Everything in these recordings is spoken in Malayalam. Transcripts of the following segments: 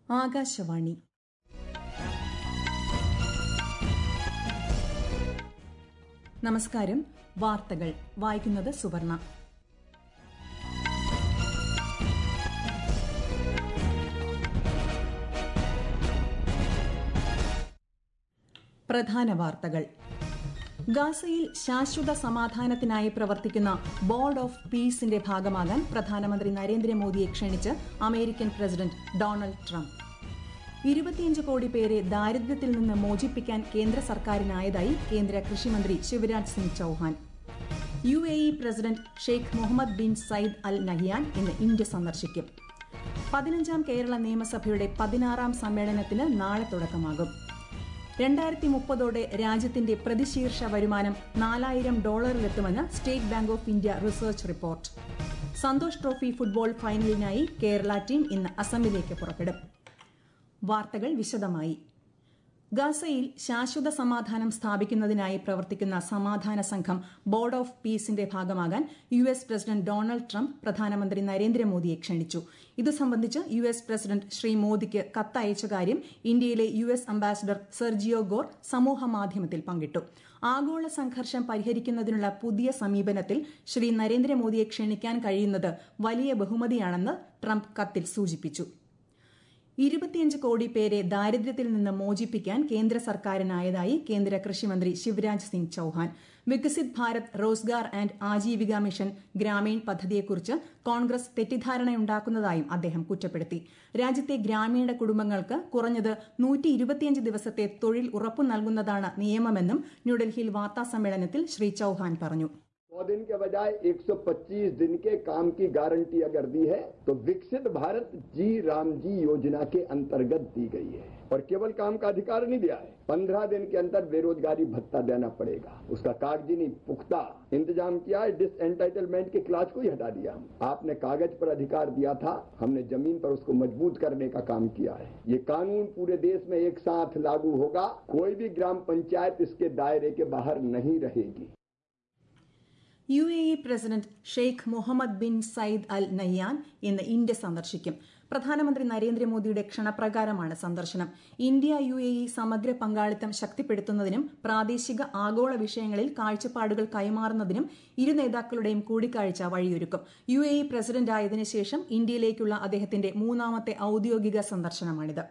ആകാശവാണി നമസ്കാരം വാർത്തകൾ വായിക്കുന്നത് സുവർണ പ്രധാന വാർത്തകൾ ഗാസയിൽ ശാശ്വത സമാധാനത്തിനായി പ്രവർത്തിക്കുന്ന ബോർഡ് ഓഫ് പീസിന്റെ ഭാഗമാകാൻ പ്രധാനമന്ത്രി നരേന്ദ്രമോദിയെ ക്ഷണിച്ച് അമേരിക്കൻ പ്രസിഡന്റ് ഡൊണാൾഡ് ട്രംപ് ഇരുപത്തിയഞ്ച് കോടി പേരെ ദാരിദ്ര്യത്തിൽ നിന്ന് മോചിപ്പിക്കാൻ കേന്ദ്ര സർക്കാരിനായതായി കേന്ദ്ര കൃഷിമന്ത്രി Shivraj Singh Chouhan U A E president Sheikh Mohammed bin Zayed Al Nahyan ഇന്ന് ഇന്ത്യ സന്ദർശിക്കും പതിനഞ്ചാം കേരള നിയമസഭയുടെ പതിനാറാം സമ്മേളനത്തിന് നാളെ തുടക്കമാകും രണ്ടായിരത്തി മുപ്പതോടെ രാജ്യത്തിന്റെ പ്രതിശീർഷ വരുമാനം നാലായിരം ഡോളറിലെത്തുമെന്ന് State Bank of India research report Santhosh trophy football ഫൈനലിനായി കേരള ടീം ഇന്ന് അസമിലേക്ക് പുറപ്പെടും വാർത്തകൾ വിശദമായി ഗാസയിൽ ശാശ്വത സമാധാനം സ്ഥാപിക്കുന്നതിനായി പ്രവർത്തിക്കുന്ന സമാധാന സംഘം ബോർഡ് ഓഫ് പീസിന്റെ ഭാഗമാകാൻ U S president Donald Trump പ്രധാനമന്ത്രി നരേന്ദ്രമോദിയെ ക്ഷണിച്ചു ഇതു സംബന്ധിച്ച് യു എസ് പ്രസിഡന്റ് ശ്രീ മോദിക്ക് കത്തയച്ച കാര്യം ഇന്ത്യയിലെ U S ambassador Sergio Gor സമൂഹ മാധ്യമത്തിൽ പങ്കിട്ടു ആഗോള സംഘർഷം പരിഹരിക്കുന്നതിനുള്ള പുതിയ സമീപനത്തിൽ ശ്രീ നരേന്ദ്രമോദിയെ ക്ഷണിക്കാൻ കഴിയുന്നത് വലിയ ബഹുമതിയാണെന്ന് ട്രംപ് കത്തിൽ സൂചിപ്പിച്ചു ഇരുപത്തിയഞ്ച് കോടി പേരെ ദാരിദ്ര്യത്തിൽ നിന്ന് മോചിപ്പിക്കാൻ കേന്ദ്ര സർക്കാരിനായതായി കേന്ദ്ര കൃഷിമന്ത്രി ശിവരാജ് സിംഗ് ചൌഹാൻ വികസിത് ഭാരത് റോസ്ഗാർ ആൻഡ് ആജീവിക മിഷൻ ഗ്രാമീൺ പദ്ധതിയെക്കുറിച്ച് കോൺഗ്രസ് തെറ്റിദ്ധാരണയുണ്ടാക്കുന്നതായും അദ്ദേഹം കുറ്റപ്പെടുത്തി രാജ്യത്തെ ഗ്രാമീണ കുടുംബങ്ങൾക്ക് കുറഞ്ഞത് നൂറ്റി ഇരുപത്തിയഞ്ച് ദിവസത്തെ തൊഴിൽ ഉറപ്പു നൽകുന്നതാണ് നിയമമെന്നും ന്യൂഡൽഹിയിൽ വാർത്താസമ്മേളനത്തിൽ ശ്രീ ചൌഹാൻ പറഞ്ഞു सौ दिन के बजाय 125 दिन के काम की गारंटी अगर दी है तो विकसित भारत जी राम जी योजना के अंतर्गत दी गई है और केवल काम का अधिकार नहीं दिया है पंद्रह दिन के अंदर बेरोजगारी भत्ता देना पड़ेगा उसका कागजी नहीं पुख्ता इंतजाम किया है डिस एंटाइटलमेंट के क्लास को ही हटा दिया हम आपने कागज पर अधिकार दिया था हमने जमीन पर उसको मजबूत करने का काम किया है ये कानून पूरे देश में एक साथ लागू होगा कोई भी ग्राम पंचायत इसके दायरे के बाहर नहीं रहेगी U A E president Sheikh Mohammed bin Zayed Al Nahyan ഇന്ന് ഇന്ത്യ സന്ദർശിക്കും പ്രധാനമന്ത്രി നരേന്ദ്രമോദിയുടെ ക്ഷണപ്രകാരമാണ് സന്ദർശനം ഇന്ത്യ യു എ ഇ സമഗ്ര പങ്കാളിത്തം ശക്തിപ്പെടുത്തുന്നതിനും പ്രാദേശിക ആഗോള വിഷയങ്ങളിൽ കാഴ്ചപ്പാടുകൾ കൈമാറുന്നതിനും ഇരു നേതാക്കളുടെയും കൂടിക്കാഴ്ച വഴിയൊരുക്കും യു എ ഇ പ്രസിഡന്റായതിനു ശേഷം ഇന്ത്യയിലേക്കുള്ള അദ്ദേഹത്തിന്റെ മൂന്നാമത്തെ ഔദ്യോഗിക സന്ദർശനമാണിത്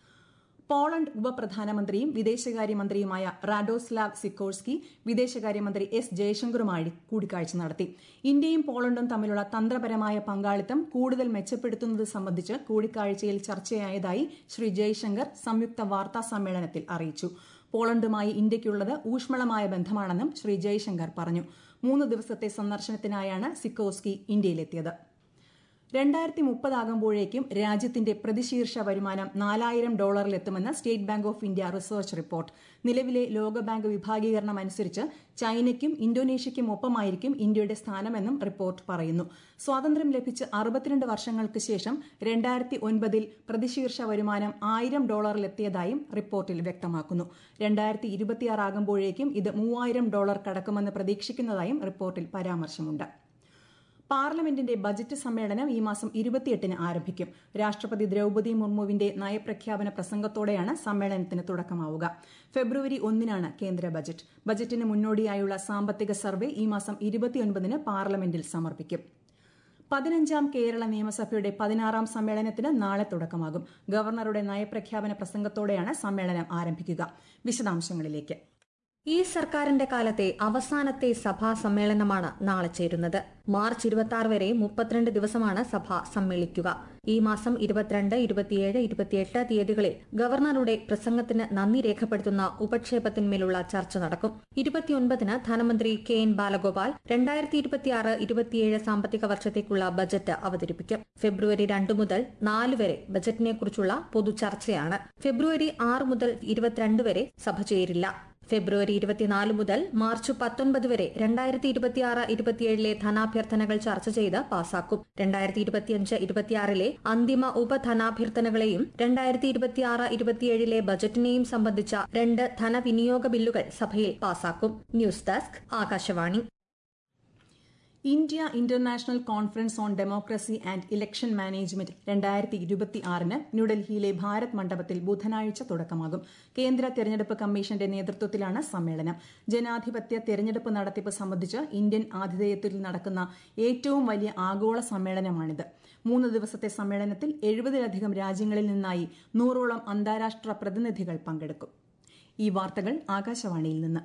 പോളണ്ട് ഉപപ്രധാനമന്ത്രിയും വിദേശകാര്യമന്ത്രിയുമായ റാഡോസ്ലാവ് സിക്കോഴ്സ്കി വിദേശകാര്യമന്ത്രി എസ് ജയശങ്കറുമായി കൂടിക്കാഴ്ച നടത്തി ഇന്ത്യയും പോളണ്ടും തമ്മിലുള്ള തന്ത്രപരമായ പങ്കാളിത്തം കൂടുതൽ മെച്ചപ്പെടുത്തുന്നത് സംബന്ധിച്ച് കൂടിക്കാഴ്ചയിൽ ചർച്ചയായതായി ശ്രീ ജയശങ്കർ സംയുക്ത വാർത്താ സമ്മേളനത്തിൽ അറിയിച്ചു പോളണ്ടുമായി ഇന്ത്യയ്ക്കുള്ളത് ഊഷ്മളമായ ബന്ധമാണെന്നും ശ്രീ ജയശങ്കർ പറഞ്ഞു മൂന്ന് ദിവസത്തെ സന്ദർശനത്തിനായാണ് സിക്കോസ്കി ഇന്ത്യയിലെത്തിയത് രണ്ടായിരത്തി മുപ്പതാകുമ്പോഴേക്കും രാജ്യത്തിന്റെ പ്രതിശീർഷ വരുമാനം നാലായിരം ഡോളറിലെത്തുമെന്ന് State Bank of India research report നിലവിലെ ലോകബാങ്ക് വിഭാഗീകരണം അനുസരിച്ച് ചൈനയ്ക്കും ഇന്തോനേഷ്യയ്ക്കും ഒപ്പമായിരിക്കും ഇന്ത്യയുടെ സ്ഥാനമെന്നും റിപ്പോർട്ട് പറയുന്നു സ്വാതന്ത്ര്യം ലഭിച്ച് അറുപത്തിരണ്ട് വർഷങ്ങൾക്ക് ശേഷം രണ്ടായിരത്തി ഒൻപതിൽ പ്രതിശീർഷ വരുമാനം ആയിരം ഡോളറിലെത്തിയതായും റിപ്പോർട്ടിൽ വ്യക്തമാക്കുന്നു രണ്ടായിരത്തി ഇരുപത്തിയാറാകുമ്പോഴേക്കും ഇത് മൂവായിരം ഡോളർ കടക്കുമെന്ന് പ്രതീക്ഷിക്കുന്നതായും റിപ്പോർട്ടിൽ പരാമർശമുണ്ട് പാർലമെന്റിന്റെ ബജറ്റ് സമ്മേളനം ഈ മാസം ഇരുപത്തിയെട്ടിന് ആരംഭിക്കും രാഷ്ട്രപതി ദ്രൌപതി മുർമുവിന്റെ നയപ്രഖ്യാപന പ്രസംഗത്തോടെയാണ് സമ്മേളനത്തിന് തുടക്കമാവുക ഫെബ്രുവരി ഒന്നിനാണ് കേന്ദ്ര ബജറ്റ് ബജറ്റിന് മുന്നോടിയായുള്ള സാമ്പത്തിക സർവേ ഈ മാസം ഇരുപത്തിയൊൻപതിന് പാർലമെന്റിൽ സമർപ്പിക്കും പതിനഞ്ചാം കേരള നിയമസഭയുടെ പതിനാറാം സമ്മേളനത്തിന് നാളെ തുടക്കമാകും ഗവർണറുടെ നയപ്രഖ്യാപന പ്രസംഗത്തോടെയാണ് സമ്മേളനം ആരംഭിക്കുക വിശദാംശങ്ങളിലേക്ക് ഈ സർക്കാരിന്റെ കാലത്തെ അവസാനത്തെ സഭാ സമ്മേളനമാണ് നാളെ ചേരുന്നത് മാർച്ച് ഇരുപത്തി ആറ് വരെ മുപ്പത്തിരണ്ട് ദിവസമാണ് സഭ സമ്മേളിക്കുക ഈ മാസം ഇരുപത്തിരണ്ട് ഇരുപത്തിയേഴ് ഇരുപത്തിയെട്ട് തീയതികളിൽ ഗവർണറുടെ പ്രസംഗത്തിന് നന്ദി രേഖപ്പെടുത്തുന്ന ഉപക്ഷേപത്തിന്മേലുള്ള ചർച്ച നടക്കും ഇരുപത്തിയൊൻപതിന് ധനമന്ത്രി കെ എൻ ബാലഗോപാൽ രണ്ടായിരത്തി ഇരുപത്തിയാറ് ഇരുപത്തിയേഴ് സാമ്പത്തിക വർഷത്തേക്കുള്ള ബജറ്റ് അവതരിപ്പിക്കും ഫെബ്രുവരി രണ്ട് മുതൽ നാല് വരെ ബജറ്റിനെക്കുറിച്ചുള്ള പൊതു ചർച്ചയാണ് ഫെബ്രുവരി ആറ് മുതൽ ഇരുപത്തിരണ്ട് വരെ സഭ ചേരില്ല ഫെബ്രുവരി ഇരുപത്തിനാല് മുതൽ മാർച്ച് പത്തൊൻപത് വരെ രണ്ടായിരത്തി ഇരുപത്തിയാറ് ഇരുപത്തിയേഴിലെ ധനാഭ്യർത്ഥനകൾ ചർച്ച ചെയ്ത് പാസാക്കും രണ്ടായിരത്തി ഇരുപത്തിയഞ്ച് ഇരുപത്തിയാറിലെ അന്തിമ ഉപധനാഭ്യർത്ഥനകളെയും രണ്ടായിരത്തി ഇരുപത്തിയാറ് ഇരുപത്തിയേഴിലെ ബജറ്റിനെയും സംബന്ധിച്ച രണ്ട് ധനവിനിയോഗ ബില്ലുകൾ സഭയിൽ പാസാക്കും news desk Akashvani India international conference on democracy and election management രണ്ടായിരത്തി ഇരുപത്തി ആറിന് ന്യൂഡൽഹിയിലെ ഭാരത് മണ്ഡപത്തിൽ ബുധനാഴ്ച തുടക്കമാകും കേന്ദ്ര തെരഞ്ഞെടുപ്പ് കമ്മീഷന്റെ നേതൃത്വത്തിലാണ് സമ്മേളനം ജനാധിപത്യ തെരഞ്ഞെടുപ്പ് നടത്തിപ്പ് സംബന്ധിച്ച് ഇന്ത്യൻ ആതിഥേയത്വത്തിൽ നടക്കുന്ന ഏറ്റവും വലിയ ആഗോള സമ്മേളനമാണിത് മൂന്ന് ദിവസത്തെ സമ്മേളനത്തിൽ എഴുപതിലധികം രാജ്യങ്ങളിൽ നിന്നായി നൂറോളം അന്താരാഷ്ട്ര പ്രതിനിധികൾ പങ്കെടുക്കും ഈ വാർത്തകൾ ആകാശവാണിയിൽ നിന്ന്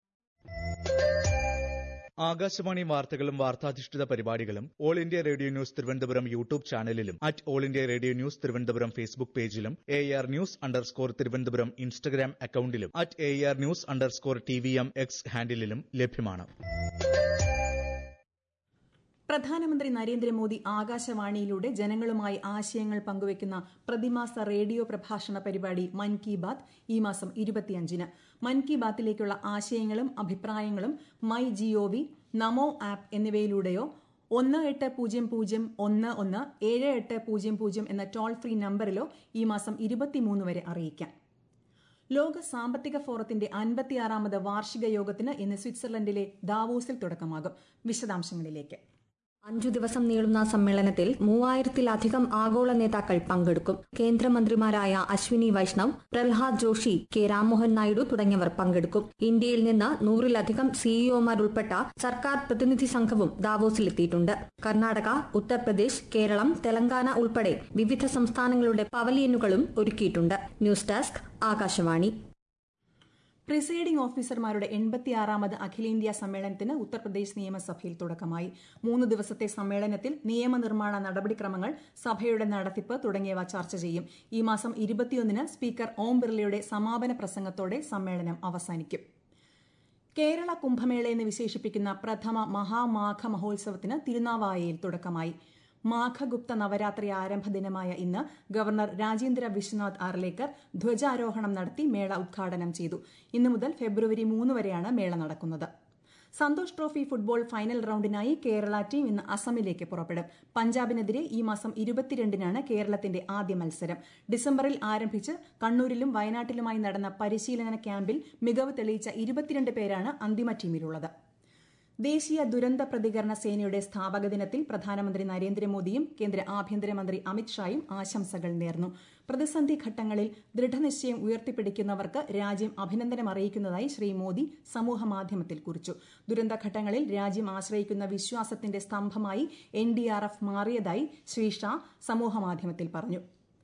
ആകാശവാണി വാർത്തകളും വാർത്താധിഷ്ഠിത പരിപാടികളും All India Radio news Thiruvananthapuram YouTube ചാനലിലും at All India Radio news Thiruvananthapuram Facebook പേജിലും A R news underscore Thiruvananthapuram Instagram അക്കൌണ്ടിലും at A R news underscore T V M X ഹാൻഡിലും ലഭ്യമാണ് പ്രധാനമന്ത്രി നരേന്ദ്രമോദി ആകാശവാണിയിലൂടെ ജനങ്ങളുമായി ആശയങ്ങൾ പങ്കുവയ്ക്കുന്ന പ്രതിമാസ റേഡിയോ പ്രഭാഷണ പരിപാടി മൻ കി ബാത്ത് ഈ മാസം ഇരുപത്തിയഞ്ചിന് മൻ കി ബാത്തിലേക്കുള്ള ആശയങ്ങളും അഭിപ്രായങ്ങളും മൈ ജിഒവി നമോ ആപ്പ് എന്നിവയിലൂടെയോ ഒന്ന് എട്ട് പൂജ്യം പൂജ്യം ഒന്ന് ഒന്ന് ഏഴ് എട്ട് പൂജ്യം പൂജ്യം എന്ന ടോൾ ഫ്രീ നമ്പറിലോ ഈ മാസം ഇരുപത്തിമൂന്ന് വരെ അറിയിക്കാം ലോക സാമ്പത്തിക ഫോറത്തിന്റെ അൻപത്തിയാറാമത് വാർഷിക യോഗത്തിന് ഇന്ന് സ്വിറ്റ്സർലൻഡിലെ ദാവോസിൽ തുടക്കമാകും വിശദാംശങ്ങളിലേക്ക് അഞ്ചു ദിവസം നീളുന്ന സമ്മേളനത്തിൽ മൂവായിരത്തിലധികം ആഗോള നേതാക്കൾ പങ്കെടുക്കും കേന്ദ്രമന്ത്രിമാരായ അശ്വിനി വൈഷ്ണവ് പ്രഹ്ലാദ് ജോഷി കെ രാംമോഹൻ നായിഡു തുടങ്ങിയവർ പങ്കെടുക്കും ഇന്ത്യയിൽ നിന്ന് നൂറിലധികം സിഇഒമാർ ഉൾപ്പെട്ട സർക്കാർ പ്രതിനിധി സംഘവും ദാവോസിലെത്തിയിട്ടുണ്ട് കർണാടക ഉത്തർപ്രദേശ് കേരളം തെലങ്കാന ഉൾപ്പെടെ വിവിധ സംസ്ഥാനങ്ങളുടെ പവലിയനുകളും ഒരുക്കിയിട്ടുണ്ട് ന്യൂസ് ഡെസ്ക് ആകാശവാണി പ്രിസൈഡിംഗ് ഓഫീസർമാരുടെ എൺപത്തിയാറാമത് അഖിലേന്ത്യാ സമ്മേളനത്തിന് ഉത്തർപ്രദേശ് നിയമസഭയിൽ തുടക്കമായി മൂന്ന് ദിവസത്തെ സമ്മേളനത്തിൽ നിയമനിർമ്മാണ നടപടിക്രമങ്ങൾ സഭയുടെ നടത്തിപ്പ് തുടങ്ങിയവ ചർച്ച ചെയ്യും ഈ മാസം ഇരുപത്തിയൊന്നിന് സ്പീക്കർ ഓം ബിർലയുടെ സമാപന പ്രസംഗത്തോടെ സമ്മേളനം അവസാനിക്കും കേരള കുംഭമേള എന്ന് വിശേഷിപ്പിക്കുന്ന പ്രഥമ മഹാമാഘ മഹോത്സവത്തിന് തിരുനാവായയിൽ തുടക്കമായി മാഘഗുപ്ത നവരാത്രി ആരംഭ ദിനമായ ഇന്ന് ഗവർണർ രാജേന്ദ്ര വിശ്വനാഥ് ആർലേക്കർ ധ്വജാരോഹണം നടത്തി മേള ഉദ്ഘാടനം ചെയ്തു ഇന്നു മുതൽ ഫെബ്രുവരി മൂന്ന് വരെയാണ് മേള നടക്കുന്നത് സന്തോഷ് ട്രോഫി ഫുട്ബോൾ ഫൈനൽ റൌണ്ടിനായി കേരള ടീം ഇന്ന് അസമിലേക്ക് പുറപ്പെടും പഞ്ചാബിനെതിരെ ഈ മാസം ഇരുപത്തിരണ്ടിനാണ് കേരളത്തിന്റെ ആദ്യ മത്സരം ഡിസംബറിൽ ആരംഭിച്ച് കണ്ണൂരിലും വയനാട്ടിലുമായി നടന്ന പരിശീലന ക്യാമ്പിൽ മികവ് തെളിയിച്ച ഇരുപത്തിരണ്ട് പേരാണ് അന്തിമ ടീമിലുള്ളത് ദേശീയ ദുരന്ത പ്രതികരണ സേനയുടെ സ്ഥാപക ദിനത്തിൽ പ്രധാനമന്ത്രി നരേന്ദ്രമോദിയും കേന്ദ്ര ആഭ്യന്തരമന്ത്രി അമിത്ഷായും ആശംസകൾ നേർന്നു പ്രതിസന്ധി ഘട്ടങ്ങളിൽ ദൃഢനിശ്ചയം ഉയർത്തിപ്പിടിക്കുന്നവർക്ക് രാജ്യം അഭിനന്ദനം അറിയിക്കുന്നതായി ശ്രീ മോദി സമൂഹമാധ്യമത്തിൽ കുറിച്ചു ദുരന്തഘട്ടങ്ങളിൽ രാജ്യം ആശ്രയിക്കുന്ന വിശ്വാസത്തിന്റെ സ്തംഭമായി എൻ മാറിയതായി ശ്രീ ഷാ സമൂഹമാധ്യമത്തിൽ പറഞ്ഞു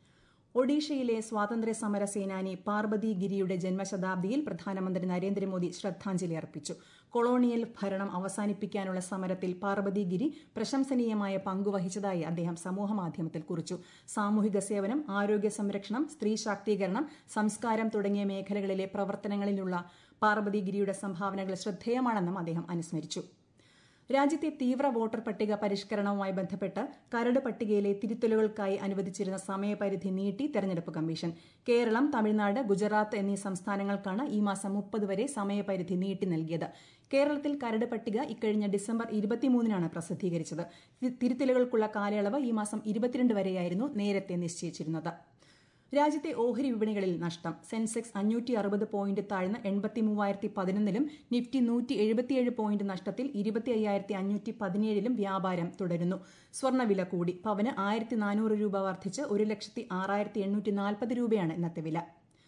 ഒഡീഷയിലെ സ്വാതന്ത്ര്യ സമര സേനാനി പാർവതി ഗിരിയുടെ ജന്മശതാബ്ദിയിൽ പ്രധാനമന്ത്രി നരേന്ദ്രമോദി ശ്രദ്ധാഞ്ജലി അർപ്പിച്ചു കൊളോണിയൽ ഭരണം അവസാനിപ്പിക്കാനുള്ള സമരത്തിൽ പാർവതി ഗിരി പ്രശംസനീയമായ പങ്കുവഹിച്ചതായി അദ്ദേഹം സമൂഹമാധ്യമത്തിൽ കുറിച്ചു സാമൂഹിക സേവനം ആരോഗ്യ സംരക്ഷണം സ്ത്രീ ശാക്തീകരണം സംസ്കാരം തുടങ്ങിയ മേഖലകളിലെ പ്രവർത്തനങ്ങളിലുള്ള പാർവതി ഗിരിയുടെ സംഭാവനകൾ ശ്രദ്ധേയമാണെന്നും അദ്ദേഹം അനുസ്മരിച്ചു രാജ്യത്തെ തീവ്ര വോട്ടർ പട്ടിക പരിഷ്കരണവുമായി ബന്ധപ്പെട്ട് കരട് പട്ടികയിലെ തിരുത്തലുകൾക്കായി അനുവദിച്ചിരുന്ന സമയപരിധി നീട്ടി തെരഞ്ഞെടുപ്പ് കമ്മീഷൻ കേരളം തമിഴ്നാട് ഗുജറാത്ത് എന്നീ സംസ്ഥാനങ്ങൾക്കാണ് ഈ മാസം മുപ്പത് വരെ സമയപരിധി നീട്ടി നൽകിയത് കേരളത്തിൽ കരട് പട്ടിക ഇക്കഴിഞ്ഞ ഡിസംബർ ഇരുപത്തിമൂന്നിനാണ് പ്രസിദ്ധീകരിച്ചത് തിരുത്തലുകൾക്കുള്ള കാലയളവ് ഈ മാസം ഇരുപത്തിരണ്ട് വരെയായിരുന്നു നേരത്തെ നിശ്ചയിച്ചിരുന്നത് രാജ്യത്തെ ഓഹരി വിപണികളിൽ നഷ്ടം സെൻസെക്സ് അഞ്ഞൂറ്റി അറുപത് പോയിന്റ് താഴ്ന്ന് എൺപത്തി മൂവായിരത്തി പതിനൊന്നിലും നിഫ്റ്റി നൂറ്റി എഴുപത്തിയേഴ് പോയിന്റ് നഷ്ടത്തിൽ ഇരുപത്തി അയ്യായിരത്തി അഞ്ഞൂറ്റി പതിനേഴിലും വ്യാപാരം തുടരുന്നു സ്വർണ്ണവില കൂടി പവന് ആയിരത്തി നാനൂറ് രൂപ വർദ്ധിച്ച് ഒരു ലക്ഷത്തി ആറായിരത്തി എണ്ണൂറ്റി നാൽപ്പത് രൂപയാണ് ഇന്നത്തെ വില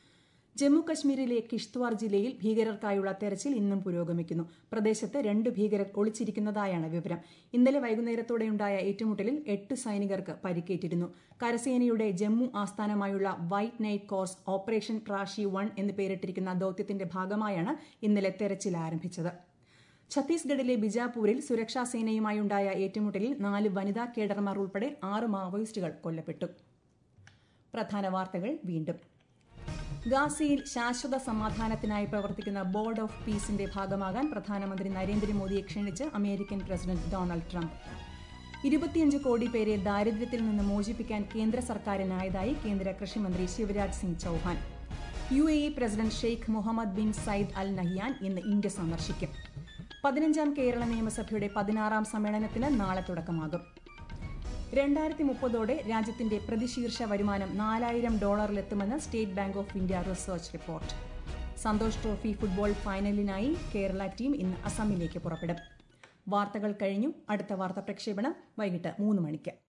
ജമ്മു കശ്മീരിലെ കിഷ്ത്വാർ ജില്ലയിൽ ഭീകരർക്കായുള്ള തെരച്ചിൽ ഇന്നും പുരോഗമിക്കുന്നു പ്രദേശത്ത് രണ്ട് ഭീകരർ ഒളിച്ചിരിക്കുന്നതായാണ് വിവരം ഇന്നലെ വൈകുന്നേരത്തോടെയുണ്ടായ ഏറ്റുമുട്ടലിൽ എട്ട് സൈനികർക്ക് പരിക്കേറ്റിരുന്നു കരസേനയുടെ ജമ്മു ആസ്ഥാനമായുള്ള വൈറ്റ് നൈറ്റ് കോർസ് ഓപ്പറേഷൻ പ്രാഷി വൺ എന്ന് പേരിട്ടിരിക്കുന്ന ദൌത്യത്തിന്റെ ഭാഗമായാണ് ഇന്നലെ തെരച്ചിൽ ആരംഭിച്ചത് ഛത്തീസ്ഗഡിലെ ബിജാപൂരിൽ സുരക്ഷാ സേനയുമായുണ്ടായ ഏറ്റുമുട്ടലിൽ നാല് വനിതാ കേഡർമാർ ഉൾപ്പെടെ ആറ് മാവോയിസ്റ്റുകൾ കൊല്ലപ്പെട്ടു പ്രധാന വാർത്തകൾ വീണ്ടും ഗാസയിൽ ശാശ്വത സമാധാനത്തിനായി പ്രവർത്തിക്കുന്ന ബോർഡ് ഓഫ് പീസിന്റെ ഭാഗമാകാൻ പ്രധാനമന്ത്രി നരേന്ദ്രമോദിയെ ക്ഷണിച്ച് അമേരിക്കൻ പ്രസിഡന്റ് ഡൊണാൾഡ് ട്രംപ് ഇരുപത്തിയഞ്ച് കോടി പേരെ ദാരിദ്ര്യത്തിൽ നിന്ന് മോചിപ്പിക്കാൻ കേന്ദ്ര സർക്കാരിനായതായി കേന്ദ്ര കൃഷിമന്ത്രി Shivraj Singh Chouhan U A E president Sheikh Mohammed bin Zayed Al Nahyan ഇന്ന് ഇന്ത്യ സന്ദർശിക്കും പതിനഞ്ചാം കേരള നിയമസഭയുടെ പതിനാറാം സമ്മേളനത്തിന് നാളെ തുടക്കമാകും രണ്ടായിരത്തി മുപ്പതോടെ രാജ്യത്തിന്റെ പ്രതിശീർഷ വരുമാനം നാലായിരം ഡോളറിലെത്തുമെന്ന് State Bank of India research report Santhosh trophy football ഫൈനലിനായി കേരള ടീം ഇന്ന് അസമിലേക്ക് പുറപ്പെടും വാർത്തകൾ കഴിഞ്ഞു അടുത്ത വാർത്താ പ്രക്ഷേപണം വൈകിട്ട് മൂന്ന് മണിക്ക്